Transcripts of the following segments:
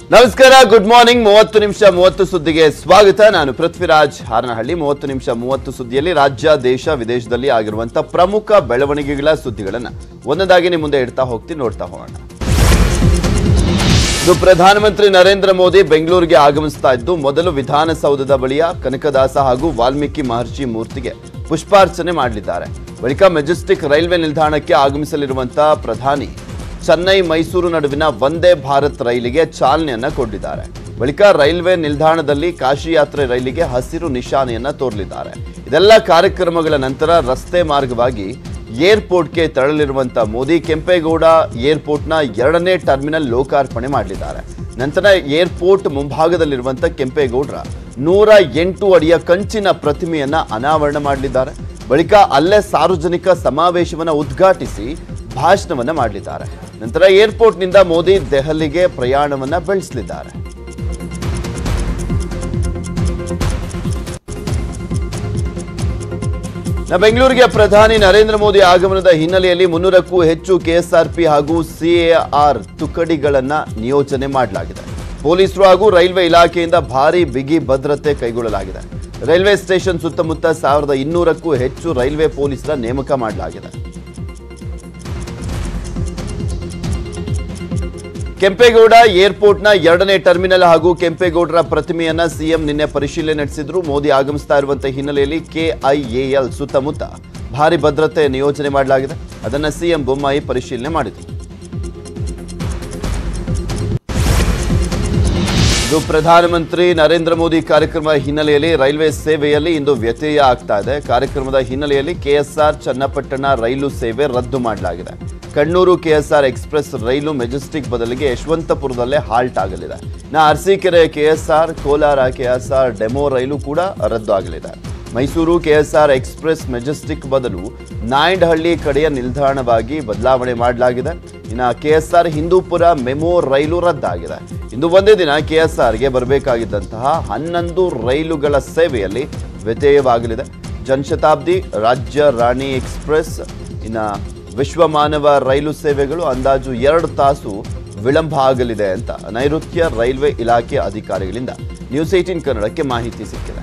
ನಮಸ್ಕಾರ good morning ಮೂವತ್ತು ನಿಮಿಷ ಮೂವತ್ತು ಸುದ್ದಿಗೆ ಸ್ವಾಗತ ನಾನು ಪೃಥ್ವಿರಾಜ್ ಹಾರನಹಳ್ಳಿ ಮೂವತ್ತು ನಿಮಿಷ ಮೂವತ್ತು ಸುದ್ದಿಯಲ್ಲಿ ರಾಜ್ಯ ದೇಶ ವಿದೇಶದಲ್ಲಿ ಆಗಿರುವಂತಹ ಪ್ರಮುಖ ಬೆಳವಣಿಗೆಗಳ ಸುದ್ದಿಗಳನ್ನ ಒಂದೊಂದಾಗಿ ನಿಮ್ಮ ಮುಂದೆ ಇಡ್ತಾ ಹೋಗ್ತೀನಿ ನೋಡ್ತಾ ಹೋಗೋಣ ಇದು ಪ್ರಧಾನಮಂತ್ರಿ ನರೇಂದ್ರ ಮೋದಿ ಬೆಂಗಳೂರಿಗೆ ಆಗಮಿಸ್ತಾ ಇದ್ದು ಮೊದಲು ವಿಧಾನಸೌಧದ ಬಳಿಯ ಕನಕದಾಸ ಹಾಗೂ ವಾಲ್ಮೀಕಿ ಮಹರ್ಷಿ ಮೂರ್ತಿಗೆ ಪುಷ್ಪಾರ್ಚನೆ ಮಾಡಲಿದ್ದಾರೆ ಬಳಿಕ ಮೆಜೆಸ್ಟಿಕ್ ರೈಲ್ವೆ ನಿಲ್ದಾಣಕ್ಕೆ ಆಗಮಿಸಲಿರುವಂತಹ ಪ್ರಧಾನಿ ಚೆನ್ನೈ ಮೈಸೂರು ನಡುವಿನ ವಂದೇ ಭಾರತ್ ರೈಲಿಗೆ ಚಾಲನೆಯನ್ನ ಕೊಟ್ಟಿದ್ದಾರೆ ಬಳಿಕ ರೈಲ್ವೆ ನಿಲ್ದಾಣದಲ್ಲಿ ಕಾಶಿ ಯಾತ್ರೆ ರೈಲಿಗೆ ಹಸಿರು ನಿಶಾನೆಯನ್ನ ತೋರಲಿದ್ದಾರೆ ಇದೆಲ್ಲ ಕಾರ್ಯಕ್ರಮಗಳ ನಂತರ ರಸ್ತೆ ಮಾರ್ಗವಾಗಿ ಏರ್ಪೋರ್ಟ್ಗೆ ತೆರಳಲಿರುವಂತ ಮೋದಿ ಕೆಂಪೇಗೌಡ ಏರ್ಪೋರ್ಟ್ನ ಎರಡನೇ ಟರ್ಮಿನಲ್ ಲೋಕಾರ್ಪಣೆ ಮಾಡಲಿದ್ದಾರೆ ನಂತರ ಏರ್ಪೋರ್ಟ್ ಮುಂಭಾಗದಲ್ಲಿರುವಂತ ಕೆಂಪೇಗೌಡರ ನೂರ ಎಂಟು ಅಡಿಯ ಕಂಚಿನ ಪ್ರತಿಮೆಯನ್ನ ಅನಾವರಣ ಮಾಡಲಿದ್ದಾರೆ ಬಳಿಕ ಅಲ್ಲೇ ಸಾರ್ವಜನಿಕ ಸಮಾವೇಶವನ್ನ ಉದ್ಘಾಟಿಸಿ ಭಾಷಣವನ್ನ ಮಾಡಲಿದ್ದಾರೆ ನಂತರ ಏರ್ಪೋರ್ಟ್ನಿಂದ ಮೋದಿ ದೆಹಲಿಗೆ ಪ್ರಯಾಣವನ್ನ ಬೆಳೆಸಲಿದ್ದಾರೆ ನ ಬೆಂಗಳೂರಿಗೆ ಪ್ರಧಾನಿ ನರೇಂದ್ರ ಮೋದಿ ಆಗಮನದ ಹಿನ್ನೆಲೆಯಲ್ಲಿ ಮುನ್ನೂರಕ್ಕೂ ಹೆಚ್ಚು ಕೆಎಸ್ಆರ್ಪಿ ಹಾಗೂ ಸಿಎಆರ್ ತುಕಡಿಗಳನ್ನ ನಿಯೋಜನೆ ಮಾಡಲಾಗಿದೆ ಪೊಲೀಸರು ಹಾಗೂ ರೈಲ್ವೆ ಇಲಾಖೆಯಿಂದ ಭಾರಿ ಬಿಗಿ ಭದ್ರತೆ ಕೈಗೊಳ್ಳಲಾಗಿದೆ ರೈಲ್ವೆ ಸ್ಟೇಷನ್ ಸುತ್ತಮುತ್ತ ಸಾವಿರದ ಇನ್ನೂರಕ್ಕೂ ಹೆಚ್ಚು ರೈಲ್ವೆ ಪೊಲೀಸರ ನೇಮಕ ಮಾಡಲಾಗಿದೆ ಕೆಂಪೇಗೌಡ ಏರ್ಪೋರ್ಟ್ನ ಎರಡನೇ ಟರ್ಮಿನಲ್ ಹಾಗೂ ಕೆಂಪೇಗೌಡರ ಪ್ರತಿಮೆಯನ್ನ ಸಿಎಂ ನಿನ್ನೆ ಪರಿಶೀಲನೆ ನಡೆಸಿದ್ರು ಮೋದಿ ಆಗಮಿಸ್ತಾ ಇರುವಂತಹ ಹಿನ್ನೆಲೆಯಲ್ಲಿ ಕೆಐಎಎಲ್ ಸುತ್ತಮುತ್ತ ಭಾರಿ ಭದ್ರತೆ ನಿಯೋಜನೆ ಮಾಡಲಾಗಿದೆ ಅದನ್ನ ಸಿಎಂ ಬೊಮ್ಮಾಯಿ ಪರಿಶೀಲನೆ ಮಾಡಿದರು ಇದು ಪ್ರಧಾನಮಂತ್ರಿ ನರೇಂದ್ರ ಮೋದಿ ಕಾರ್ಯಕ್ರಮ ಹಿನ್ನೆಲೆಯಲ್ಲಿ ರೈಲ್ವೆ ಸೇವೆಯಲ್ಲಿ ಇಂದು ವ್ಯತ್ಯಯ ಆಗ್ತಾ ಇದೆ ಕಾರ್ಯಕ್ರಮದ ಹಿನ್ನೆಲೆಯಲ್ಲಿ ಕೆಎಸ್ಆರ್ ಚನ್ನಪಟ್ಟಣ ರೈಲು ಸೇವೆ ರದ್ದು ಮಾಡಲಾಗಿದೆ ಕಣ್ಣೂರು ಕೆಎಸ್ಆರ್ ಎಕ್ಸ್ಪ್ರೆಸ್ ರೈಲು ಮೆಜೆಸ್ಟಿಕ್ ಬದಲಿಗೆ ಯಶವಂತಪುರದಲ್ಲೇ ಹಾಲ್ಟ್ ಆಗಲಿದೆ ನಾ Arsikere KSR Kolar KSR DEMU ರೈಲು ಕೂಡ ರದ್ದು ಆಗಲಿದೆ ಮೈಸೂರು ಕೆಎಸ್ಆರ್ ಎಕ್ಸ್ಪ್ರೆಸ್ ಮೆಜೆಸ್ಟಿಕ್ ಬದಲು ನಾಯಂಡಹಳ್ಳಿ ಕಡೆಯ ನಿಲ್ದಾಣವಾಗಿ ಬದಲಾವಣೆ ಮಾಡಲಾಗಿದೆ ಇನ್ನು ಕೆಎಸ್ಆರ್ ಹಿಂದೂಪುರ ಮೆಮೋ ರೈಲು ರದ್ದಾಗಿದೆ ಇಂದು ಒಂದೇ ದಿನ ಕೆಎಸ್ಆರ್ಗೆ ಬರಬೇಕಾಗಿದ್ದಂತಹ ಹನ್ನೊಂದು ರೈಲುಗಳ ಸೇವೆಯಲ್ಲಿ ವ್ಯತ್ಯಯವಾಗಲಿದೆ ಜನಶತಾಬ್ದಿ ರಾಜ್ಯ ರಾಣಿ ಎಕ್ಸ್ಪ್ರೆಸ್ ಇನ್ನು ವಿಶ್ವಮಾನವ ರೈಲು ಸೇವೆಗಳು ಅಂದಾಜು ಎರಡು ತಾಸು ವಿಳಂಬ ಆಗಲಿದೆ ಅಂತ ನೈಋತ್ಯ ರೈಲ್ವೆ ಇಲಾಖೆ ಅಧಿಕಾರಿಗಳಿಂದ ನ್ಯೂಸ್ ಏಟೀನ್ ಕನ್ನಡಕ್ಕೆ ಮಾಹಿತಿ ಸಿಕ್ಕಿದೆ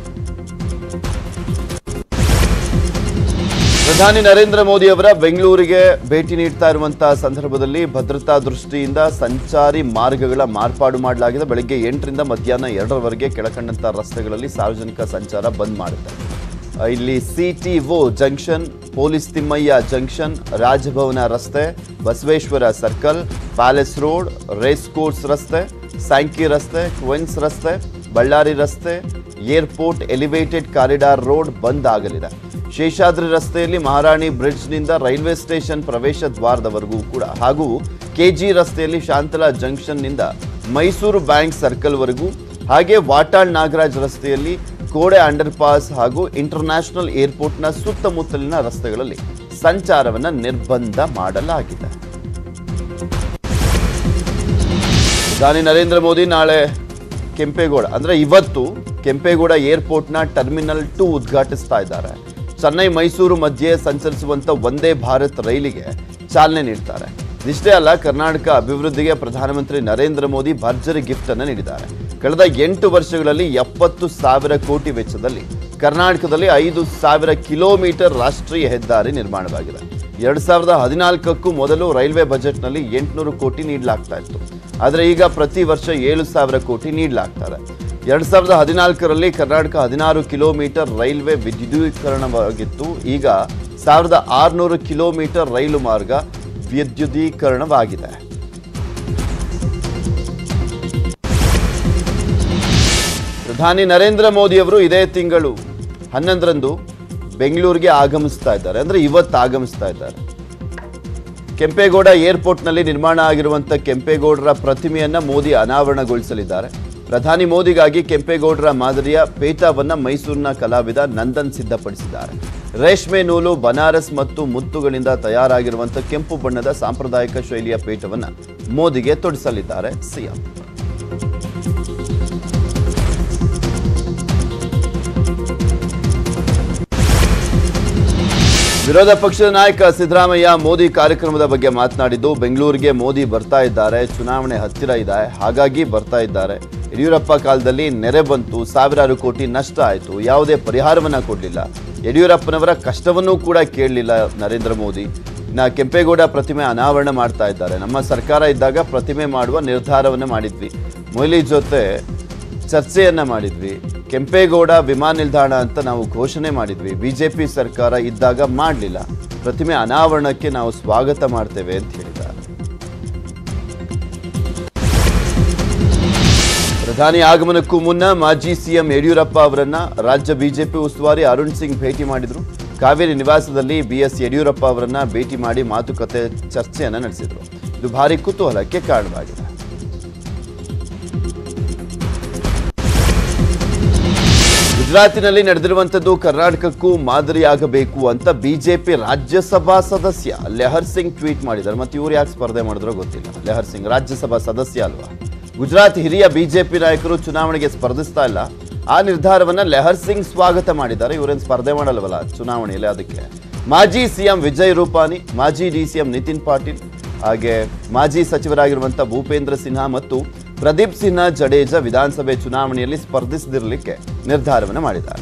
ಪ್ರಧಾನಿ ನರೇಂದ್ರ ಮೋದಿ ಅವರ ಬೆಂಗಳೂರಿಗೆ ಭೇಟಿ ನೀಡ್ತಾ ಇರುವಂತಹ ಸಂದರ್ಭದಲ್ಲಿ ಭದ್ರತಾ ದೃಷ್ಟಿಯಿಂದ ಸಂಚಾರಿ ಮಾರ್ಗಗಳ ಮಾರ್ಪಾಡು ಮಾಡಲಾಗಿದೆ ಬೆಳಗ್ಗೆ ಎಂಟರಿಂದ ಮಧ್ಯಾಹ್ನ ಎರಡರವರೆಗೆ ಕೆಳಕಂಡಂತಹ ರಸ್ತೆಗಳಲ್ಲಿ ಸಾರ್ವಜನಿಕ ಸಂಚಾರ ಬಂದ್ ಮಾಡುತ್ತೆ ಆ, ಇಲ್ಲಿ CTO junction police Thimmaiah junction Raj Bhavan ರಸ್ತೆ Basaveshwara circle palace road race course ರಸ್ತೆ ಸ್ಯಾಂಕಿ ರಸ್ತೆ ಕ್ವೆನ್ಸ್ ರಸ್ತೆ ಬಳ್ಳಾರಿ ರಸ್ತೆ ಏರ್ಪೋರ್ಟ್ ಎಲಿವೇಟೆಡ್ ಕಾರಿಡಾರ್ ರೋಡ್ ಬಂದ್ ಆಗಲಿದೆ ಶೇಷಾದ್ರಿ ರಸ್ತೆಯಲ್ಲಿ ಮಹಾರಾಣಿ ಬ್ರಿಡ್ಜ್ನಿಂದ ರೈಲ್ವೆ ಸ್ಟೇಷನ್ ಪ್ರವೇಶ ದ್ವಾರದವರೆಗೂ ಕೂಡ ಹಾಗೂ ಕೆಜಿ ರಸ್ತೆಯಲ್ಲಿ ಶಾಂತಲಾ ಜಂಕ್ಷನ್ನಿಂದ ಮೈಸೂರು ಬ್ಯಾಂಕ್ ಸರ್ಕಲ್ವರೆಗೂ ಹಾಗೆ ವಾಟಾಳ್ ನಾಗರಾಜ್ ರಸ್ತೆಯಲ್ಲಿ ಕೋಡೆ ಅಂಡರ್ ಪಾಸ್ ಹಾಗೂ ಇಂಟರ್ನ್ಯಾಷನಲ್ ಏರ್ಪೋರ್ಟ್ನ ಸುತ್ತಮುತ್ತಲಿನ ರಸ್ತೆಗಳಲ್ಲಿ ಸಂಚಾರವನ್ನು ನಿರ್ಬಂಧ ಮಾಡಲಾಗಿದೆ ಪ್ರಧಾನಿ ನರೇಂದ್ರ ಮೋದಿ ನಾಳೆ ಕೆಂಪೇಗೌಡ ಅಂದ್ರೆ ಇವತ್ತು ಕೆಂಪೇಗೌಡ ಏರ್ಪೋರ್ಟ್ನ ಟರ್ಮಿನಲ್ ಟು ಉದ್ಘಾಟಿಸ್ತಾ ಇದ್ದಾರೆ ಚೆನ್ನೈ ಮೈಸೂರು ಮಧ್ಯೆ ಸಂಚರಿಸುವಂತ ಒಂದೇ ಭಾರತ್ ರೈಲಿಗೆ ಚಾಲನೆ ನೀಡ್ತಾರೆ ಇದಿಷ್ಟೇ ಅಲ್ಲ ಕರ್ನಾಟಕ ಅಭಿವೃದ್ಧಿಗೆ ಪ್ರಧಾನಮಂತ್ರಿ ನರೇಂದ್ರ ಮೋದಿ ಭರ್ಜರಿ ಗಿಫ್ಟ್ ಅನ್ನು ನೀಡಿದ್ದಾರೆ ಕಳೆದ ಎಂಟು ವರ್ಷಗಳಲ್ಲಿ ಎಪ್ಪತ್ತು ಸಾವಿರ ಕೋಟಿ ವೆಚ್ಚದಲ್ಲಿ ಕರ್ನಾಟಕದಲ್ಲಿ ಐದು ಸಾವಿರ ಕಿಲೋಮೀಟರ್ ರಾಷ್ಟ್ರೀಯ ಹೆದ್ದಾರಿ ನಿರ್ಮಾಣವಾಗಿದೆ ಎರಡ್ ಸಾವಿರದ ಹದಿನಾಲ್ಕಕ್ಕೂ ಮೊದಲು ರೈಲ್ವೆ ಬಜೆಟ್ನಲ್ಲಿ ಎಂಟುನೂರು ಕೋಟಿ ನೀಡಲಾಗ್ತಾ ಇತ್ತು ಆದರೆ ಈಗ ಪ್ರತಿ ವರ್ಷ ಏಳು ಸಾವಿರ ಕೋಟಿ ನೀಡಲಾಗ್ತದೆ ಎರಡ್ ಸಾವಿರದ ಹದಿನಾಲ್ಕರಲ್ಲಿ ಕರ್ನಾಟಕ ಹದಿನಾರು ಕಿಲೋಮೀಟರ್ ರೈಲ್ವೆ ವಿದ್ಯುದೀಕರಣವಾಗಿತ್ತು ಈಗ ಸಾವಿರದ ಆರುನೂರು ಕಿಲೋಮೀಟರ್ ರೈಲು ಮಾರ್ಗ ವಿದ್ಯುದೀಕರಣವಾಗಿದೆ ಪ್ರಧಾನಿ ನರೇಂದ್ರ ಮೋದಿ ಅವರು ಇದೇ ತಿಂಗಳು ಹನ್ನೊಂದರಂದು ಬೆಂಗಳೂರಿಗೆ ಆಗಮಿಸ್ತಾ ಇದ್ದಾರೆ ಅಂದ್ರೆ ಇವತ್ತು ಆಗಮಿಸ್ತಾ ಇದ್ದಾರೆ ಕೆಂಪೇಗೌಡ ಏರ್ಪೋರ್ಟ್ನಲ್ಲಿ ನಿರ್ಮಾಣ ಆಗಿರುವಂಥ ಕೆಂಪೇಗೌಡರ ಪ್ರತಿಮೆಯನ್ನ ಮೋದಿ ಅನಾವರಣಗೊಳಿಸಲಿದ್ದಾರೆ ಪ್ರಧಾನಿ ಮೋದಿಗಾಗಿ ಕೆಂಪೇಗೌಡರ ಮಾದರಿಯ ಪೇಟವನ್ನ ಮೈಸೂರಿನ ಕಲಾವಿದ ನಂದನ್ ಸಿದ್ಧಪಡಿಸಿದ್ದಾರೆ ರೇಷ್ಮೆ ನೂಲು ಬನಾರಸ್ ಮತ್ತು ಮುತ್ತುಗಳಿಂದ ತಯಾರಾಗಿರುವಂಥ ಕೆಂಪು ಬಣ್ಣದ ಸಾಂಪ್ರದಾಯಿಕ ಶೈಲಿಯ ಪೇಟವನ್ನ ಮೋದಿಗೆ ತೊಡಿಸಲಿದ್ದಾರೆ ಸಿಎಂ ವಿರೋಧ ಪಕ್ಷದ ನಾಯಕ ಸಿದ್ದರಾಮಯ್ಯ ಮೋದಿ ಕಾರ್ಯಕ್ರಮದ ಬಗ್ಗೆ ಮಾತನಾಡಿದ್ದು ಬೆಂಗಳೂರಿಗೆ ಮೋದಿ ಬರ್ತಾ ಇದ್ದಾರೆ ಚುನಾವಣೆ ಹತ್ತಿರ ಇದೆ ಹಾಗಾಗಿ ಬರ್ತಾ ಇದ್ದಾರೆ ಯಡಿಯೂರಪ್ಪ ಕಾಲದಲ್ಲಿ ನೆರೆ ಬಂತು ಸಾವಿರಾರು ಕೋಟಿ ನಷ್ಟ ಆಯಿತು ಯಾವುದೇ ಪರಿಹಾರವನ್ನ ಕೊಡಲಿಲ್ಲ ಯಡಿಯೂರಪ್ಪನವರ ಕಷ್ಟವನ್ನೂ ಕೂಡ ಕೇಳಲಿಲ್ಲ ನರೇಂದ್ರ ಮೋದಿ ಇನ್ನ ಕೆಂಪೇಗೌಡ ಪ್ರತಿಮೆ ಅನಾವರಣ ಮಾಡ್ತಾ ಇದ್ದಾರೆ ನಮ್ಮ ಸರ್ಕಾರ ಇದ್ದಾಗ ಪ್ರತಿಮೆ ಮಾಡುವ ನಿರ್ಧಾರವನ್ನ ಮಾಡಿದ್ವಿ ಮೊಯ್ಲಿ ಜೊತೆ ಚರ್ಚೆಯನ್ನ ಮಾಡಿದ್ವಿ ಕೆಂಪೇಗೌಡ ವಿಮಾನ ನಿಲ್ದಾಣ ಅಂತ ನಾವು ಘೋಷಣೆ ಮಾಡಿದ್ವಿ ಬಿಜೆಪಿ ಸರ್ಕಾರ ಇದ್ದಾಗ ಮಾಡಲಿಲ್ಲ ಪ್ರತಿಮೆ ಅನಾವರಣಕ್ಕೆ ನಾವು ಸ್ವಾಗತ ಮಾಡ್ತೇವೆ ಅಂತ ಹೇಳಿದ್ದಾರೆ ಪ್ರಧಾನಿ ಆಗಮನಕ್ಕೂ ಮುನ್ನ ಮಾಜಿ ಸಿಎಂ ಯಡಿಯೂರಪ್ಪ ಅವರನ್ನ ರಾಜ್ಯ ಬಿಜೆಪಿ ಉಸ್ತುವಾರಿ ಅರುಣ್ ಸಿಂಗ್ ಭೇಟಿ ಮಾಡಿದ್ರು ಕಾವೇರಿ ನಿವಾಸದಲ್ಲಿ ಬಿಎಸ್ ಯಡಿಯೂರಪ್ಪ ಅವರನ್ನ ಭೇಟಿ ಮಾಡಿ ಮಾತುಕತೆ ಚರ್ಚೆಯನ್ನ ನಡೆಸಿದ್ರು ಇದು ಭಾರಿ ಕುತೂಹಲಕ್ಕೆ ಕಾರಣವಾಗಿದೆ ಗುಜರಾತಿನಲ್ಲಿ ನಡೆದಿರುವಂತದ್ದು ಕರ್ನಾಟಕಕ್ಕೂ ಮಾದರಿಯಾಗಬೇಕು ಅಂತ ಬಿಜೆಪಿ ರಾಜ್ಯಸಭಾ ಸದಸ್ಯ ಲೆಹರ್ ಸಿಂಗ್ ಟ್ವೀಟ್ ಮಾಡಿದ್ದಾರೆ ಮತ್ತೆ ಇವ್ರು ಯಾಕೆ ಸ್ಪರ್ಧೆ ಮಾಡಿದ್ರೋ ಗೊತ್ತಿಲ್ಲ ಲೆಹರ್ ಸಿಂಗ್ ರಾಜ್ಯಸಭಾ ಸದಸ್ಯ ಅಲ್ವಾ ಗುಜರಾತ್ ಹಿರಿಯ ಬಿಜೆಪಿ ನಾಯಕರು ಚುನಾವಣೆಗೆ ಸ್ಪರ್ಧಿಸ್ತಾ ಇಲ್ಲ ಆ ನಿರ್ಧಾರವನ್ನ ಲೆಹರ್ ಸಿಂಗ್ ಸ್ವಾಗತ ಮಾಡಿದ್ದಾರೆ ಇವರೇನು ಸ್ಪರ್ಧೆ ಮಾಡಲ್ವಲ್ಲ ಚುನಾವಣೆಯಲ್ಲಿ ಅದಕ್ಕೆ ಮಾಜಿ ಸಿಎಂ ವಿಜಯ್ ರೂಪಾನಿ ಮಾಜಿ ಡಿಸಿಎಂ ನಿತಿನ್ ಪಾಟೀಲ್ ಹಾಗೆ ಮಾಜಿ ಸಚಿವರಾಗಿರುವಂತಹ ಭೂಪೇಂದ್ರ ಸಿನ್ಹಾ ಮತ್ತು ಪ್ರದೀಪ್ ಸಿನ್ಹಾ ಜಡೇಜಾ ವಿಧಾನಸಭೆ ಚುನಾವಣೆಯಲ್ಲಿ ಸ್ಪರ್ಧಿಸದಿರಲಿಕ್ಕೆ ನಿರ್ಧಾರವನ್ನು ಮಾಡಿದ್ದಾರೆ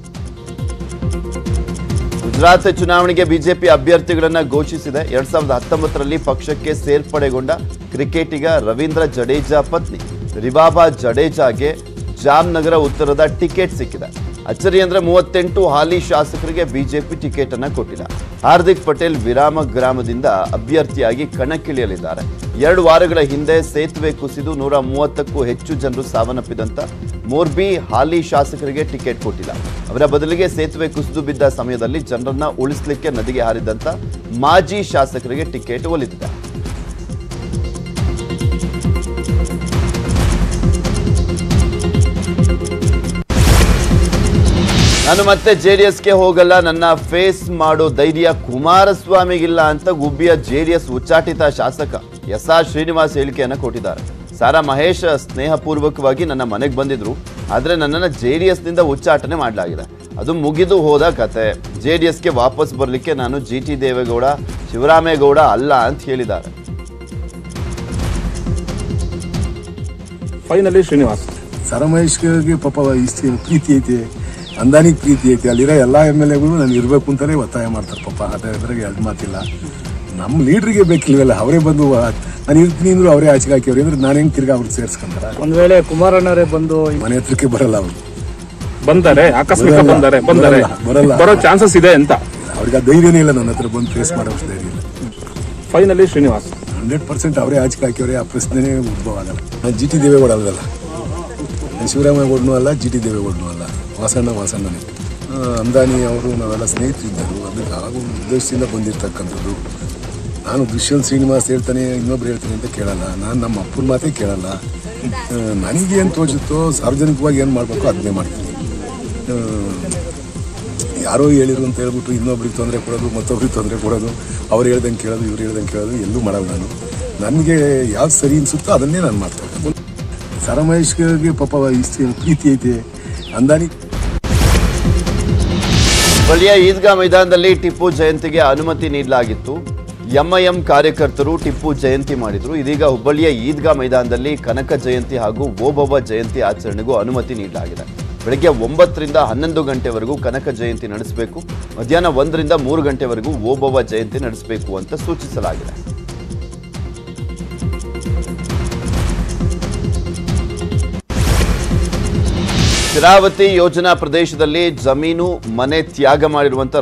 ಗುಜರಾತ್ ಚುನಾವಣೆಗೆ ಬಿಜೆಪಿ ಅಭ್ಯರ್ಥಿಗಳನ್ನ ಘೋಷಿಸಿದೆ ಎರಡ್ ಸಾವಿರದ ಹತ್ತೊಂಬತ್ತರಲ್ಲಿ ಪಕ್ಷಕ್ಕೆ ಸೇರ್ಪಡೆಗೊಂಡ ಕ್ರಿಕೆಟಿಗ ರವೀಂದ್ರ ಜಡೇಜಾ ಪತ್ನಿ ರಿಬಾಬಾ ಜಡೇಜಾಗೆ ಜಾಮ್ನಗರ ಉತ್ತರದ ಟಿಕೆಟ್ ಸಿಕ್ಕಿದೆ ಅಚ್ಚರಿ ಅಂದ್ರೆ ಮೂವತ್ತೆಂಟು ಹಾಲಿ ಶಾಸಕರಿಗೆ ಬಿಜೆಪಿ ಟಿಕೆಟ್ ಅನ್ನ ಕೊಟ್ಟಿಲ್ಲ ಹಾರ್ದಿಕ್ ಪಟೇಲ್ ವಿರಾಮ ಗ್ರಾಮದಿಂದ ಅಭ್ಯರ್ಥಿಯಾಗಿ ಕಣಕ್ಕಿಳಿಯಲಿದ್ದಾರೆ ಎರಡು ವಾರಗಳ ಹಿಂದೆ ಸೇತುವೆ ಕುಸಿದು ನೂರ ಮೂವತ್ತಕ್ಕೂ ಹೆಚ್ಚು ಜನರು ಸಾವನ್ನಪ್ಪಿದಂತ ಮೋರ್ಬಿ ಹಾಲಿ ಶಾಸಕರಿಗೆ ಟಿಕೆಟ್ ಕೊಟ್ಟಿಲ್ಲ ಅವರ ಬದಲಿಗೆ ಸೇತುವೆ ಕುಸಿದು ಬಿದ್ದ ಸಮಯದಲ್ಲಿ ಜನರನ್ನ ಉಳಿಸಲಿಕ್ಕೆ ನದಿಗೆ ಹಾರಿದಂತ ಮಾಜಿ ಶಾಸಕರಿಗೆ ಟಿಕೆಟ್ ಒಲಿದಿದೆ ನಾನು ಮತ್ತೆ ಜೆಡಿಎಸ್ಗೆ ಹೋಗಲ್ಲ ನನ್ನ ಫೇಸ್ ಮಾಡೋ ಧೈರ್ಯ ಕುಮಾರಸ್ವಾಮಿಗಿಲ್ಲ ಅಂತ ಗುಬ್ಬಿಯ ಜೆಡಿಎಸ್ ಉಚ್ಚಾಟಿತ ಶಾಸಕ ಎಸ್ ಆರ್ ಶ್ರೀನಿವಾಸ್ ಹೇಳಿಕೆಯನ್ನು ಕೊಟ್ಟಿದ್ದಾರೆ ಸಾರಾ ಮಹೇಶ್ ಸ್ನೇಹಪೂರ್ವಕವಾಗಿ ನನ್ನ ಮನೆಗೆ ಬಂದಿದ್ರು ಆದರೆ ನನ್ನನ್ನು ಜೆ ಡಿ ಎಸ್ನಿಂದ ಉಚ್ಚಾಟನೆ ಮಾಡಲಾಗಿದೆ ಅದು ಮುಗಿದು ಹೋದ ಕತೆ ಜೆ ಡಿ ಎಸ್ಗೆ ವಾಪಸ್ ಬರಲಿಕ್ಕೆ ನಾನು ಜಿ ಟಿ ದೇವೇಗೌಡ ಶಿವರಾಮೇಗೌಡ ಅಲ್ಲ ಅಂತ ಹೇಳಿದ್ದಾರೆ ಫೈನಲಿ ಶ್ರೀನಿವಾಸ್ ಸರಮಹೇಶ್ಗೆ ಪಾಪ ಇಷ್ಟು ಪ್ರೀತಿ ಐತಿ ಅಂದಾನಿಗೆ ಪ್ರೀತಿ ಐತಿ ಅಲ್ಲಿರೋ ಎಲ್ಲ ಎಮ್ ಎಲ್ ಎಗಳು ನಾನು ಇರಬೇಕು ಅಂತಲೇ ಒತ್ತಾಯ ಮಾಡ್ತಾರೆ ಪಾಪ ಅದ್ರಾಗ ಎರಡು ಮಾತಿಲ್ಲ ನಮ್ಮ ಲೀಡ್ರಿಗೆ ಬೇಕಿಲ್ವಲ್ಲ ಅವರೇ ಬಂದು ನಾನು ಇರ್ತೀನಿ ಅಂದ್ರು ಅವರೇ ಆಚೆಗೆ ಹಾಕಿವ್ರಿ ಅಂದ್ರೆ ನಾನು ಹೆಂಗೆ ತಿರ್ಗಾ ಅವ್ರಿಗೆ ಸೇರಿಸ್ಕೊಂತಾರ ಒಂದ್ ವೇಳೆ ಕುಮಾರಣ್ಣವರೇ ಬಂದು ಮನೆ ಹತ್ರಕ್ಕೆ ಬರಲ್ಲ ಅವರು ಬಂದರೆ ಆಕಸ್ಮಿಕ ಬರಲ್ಲ, ಬಂದರೆ ಬಂದರೆ ಬರಲ್ಲ, ಬರಲ್ಲ. ಬರೋ ಚಾನ್ಸಸ್ ಇದೆ ಅಂತ ಅವ್ರಿಗೆ ಆ ಧೈರ್ಯನೇ ಇಲ್ಲ ನನ್ನ ಹತ್ರ ಬಂದು ಫೇಸ್ ಮಾಡೋ ಅಷ್ಟು ಧೈರ್ಯ ಇಲ್ಲ ಫೈನಲಿ ಶ್ರೀನಿವಾಸ್ ಹಂಡ್ರೆಡ್ ಪರ್ಸೆಂಟ್ ಅವರೇ ಆಚೆಗೆ ಹಾಕಿವ್ರೆ ಆ ಪ್ರಶ್ನೆನೇ ಉದ್ಭವ ಆಗಲ್ಲ ನಾನು ಜಿ ಟಿ ದೇವೇಗೌಡ ಅಲ್ವಲ್ಲ ನಾನು ಶಿವರಾಮೇಗೌಡನೂ ಅಲ್ಲ ಜಿ ಟಿ ದೇವೇಗೌಡನೂ ಅಲ್ಲ ವಾಸಣ್ಣ ವಾಸಣ್ಣನೇ ಆ, ಅಂದಾನಿ ಅವರು ನಾವೆಲ್ಲ ಸ್ನೇಹಿತರಿದ್ದರು ಅದಕ್ಕೆ ಆಗೋ ಉದ್ದೇಶದಿಂದ ಬಂದಿರ್ತಕ್ಕಂಥದ್ದು ನಾನು ದುಷ್ಯಂತ್ ಶ್ರೀನಿವಾಸ್ ಹೇಳ್ತಾನೆ ಇನ್ನೊಬ್ರು ಹೇಳ್ತಾನೆ ಅಂತ ಕೇಳಲ್ಲ ನಾನು ನಮ್ಮ ಅಪ್ಪನ ಮಾತೇ ಕೇಳಲ್ಲ ಆ, ನನಗೆ ಏನು ತೋಚುತ್ತೋ ಸಾರ್ವಜನಿಕವಾಗಿ ಏನು ಮಾಡಬೇಕು ಅದನ್ನೇ ಮಾಡ್ತೀನಿ ಆ, ಯಾರೋ ಹೇಳಿರು ಅಂತ ಹೇಳ್ಬಿಟ್ಟು ಇನ್ನೊಬ್ರಿಗೆ ತೊಂದರೆ ಕೊಡೋದು ಮತ್ತೊಬ್ರಿಗೆ ತೊಂದರೆ ಕೊಡೋದು ಅವ್ರು ಹೇಳ್ದಂಗೆ ಕೇಳೋದು ಇವ್ರು ಹೇಳ್ದಂಗೆ ಕೇಳೋದು ಎಲ್ಲೂ ಮಾಡಲ್ಲ ನಾನು ನನಗೆ ಯಾವ್ದು ಸರಿ ಅನ್ಸುತ್ತೋ ಅದನ್ನೇ ನಾನು ಮಾಡ್ತೇನೆ ಸರಮಹೇಶ್ಗೆ ಪಾಪ ಇಷ್ಟು ಪ್ರೀತಿ ಐತಿ ಅಂದಾನಿ ಹುಬ್ಬಳ್ಳಿಯ ಈದ್ಗಾ ಮೈದಾನದಲ್ಲಿ ಟಿಪ್ಪು ಜಯಂತಿಗೆ ಅನುಮತಿ ನೀಡಲಾಗಿತ್ತು ಎಂಐಎಂ ಕಾರ್ಯಕರ್ತರು ಟಿಪ್ಪು ಜಯಂತಿ ಮಾಡಿದ್ರು ಇದೀಗ ಹುಬ್ಬಳ್ಳಿಯ ಈದ್ಗಾ ಮೈದಾನದಲ್ಲಿ ಕನಕ ಜಯಂತಿ ಹಾಗೂ ಓಬವ್ವ ಜಯಂತಿ ಆಚರಣೆಗೂ ಅನುಮತಿ ನೀಡಲಾಗಿದೆ ಬೆಳಗ್ಗೆ ಒಂಬತ್ತರಿಂದ ಹನ್ನೊಂದು ಗಂಟೆವರೆಗೂ ಕನಕ ಜಯಂತಿ ನಡೆಸಬೇಕು ಮಧ್ಯಾಹ್ನ ಒಂದರಿಂದ ಮೂರು ಗಂಟೆವರೆಗೂ ಓಬವ್ವ ಜಯಂತಿ ನಡೆಸಬೇಕು ಅಂತ ಸೂಚಿಸಲಾಗಿದೆ ಶಿರಾವತಿ ಯೋಜನಾ ಪ್ರದೇಶದಲ್ಲಿ ಜಮೀನು ಮನೆ ತ್ಯಾಗ ಮಾಡಿರುವಂತ